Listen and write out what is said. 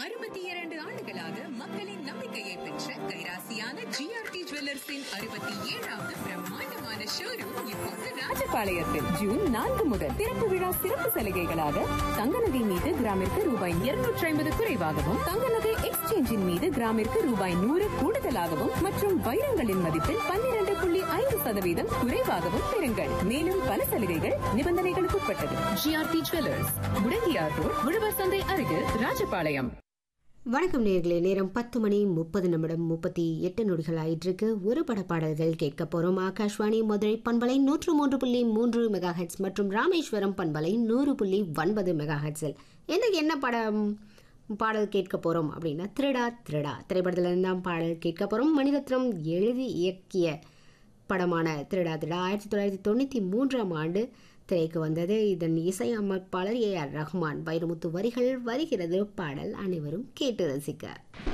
அறுபத்தி இரண்டு ஆண்டுகளாக மக்களின் நம்பிக்கையை பெற்ற கைராசியான ஜிஆர்டி ஜுவல்லர்ஸின் அறுபத்தி ஏழாவது பிரம்மாண்டமான ஷோரூம் இப்போது ராஜபாளையத்தில் ஜூன் நான்கு முதல் திறப்பு விழா சிறப்பு சலுகைகளாக தங்க நகை மீது கிராமிற்கு ரூபாய் இருநூற்றி ஐம்பது குறைவாகவும் தங்க நகை எக்ஸ்சேஞ்சின் மீது கிராமிற்கு ரூபாய் நூறு கூடுதலாகவும் மற்றும் வைரங்களின் மதிப்பில் பன்னிரண்டு புள்ளி ஐந்து சதவீதம் குறைவாகவும் பெறுங்கள் மேலும் பல சலுகைகள் நிபந்தனைகளுக்கு உட்பட்டது ஜிஆர்டி ஜுவல்லர்ஸ் முடங்கியார் ரோட் உழவர் சந்தை அருகில் ராஜபாளையம் வணக்கம் நேர்களே நேரம் பத்து மணி முப்பது நிமிடம் முப்பத்தி எட்டு நொடிகள் ஆயிட்டிருக்கு ஒரு பட பாடல்கள் கேட்க போகிறோம் ஆகாஷ்வாணி மதுரை பண்பலை நூற்று மூன்று புள்ளி மூன்று மெகா ஹெட்ஸ் மற்றும் ராமேஸ்வரம் பண்பலை நூறு புள்ளி ஒன்பது மெகா ஹெட்ஸில் எனக்கு என்ன படம் பாடல் கேட்க போகிறோம் அப்படின்னா திருடா திருடா திரைப்படத்தில் இருந்தால் பாடல் கேட்க போகிறோம் மணிரத்னம் எழுதி இயக்கிய படமான திருடா திருடா ஆயிரத்தி தொள்ளாயிரத்தி தொண்ணூற்றி மூன்றாம் ஆண்டு திரைக்கு வந்தது இதன் இசையமைப்பாளர் ஏ ஆர் ரஹ்மான் வைரமுத்து வரிகள் வருகிறது பாடல் அனைவரும் கேட்டு ரசிக்க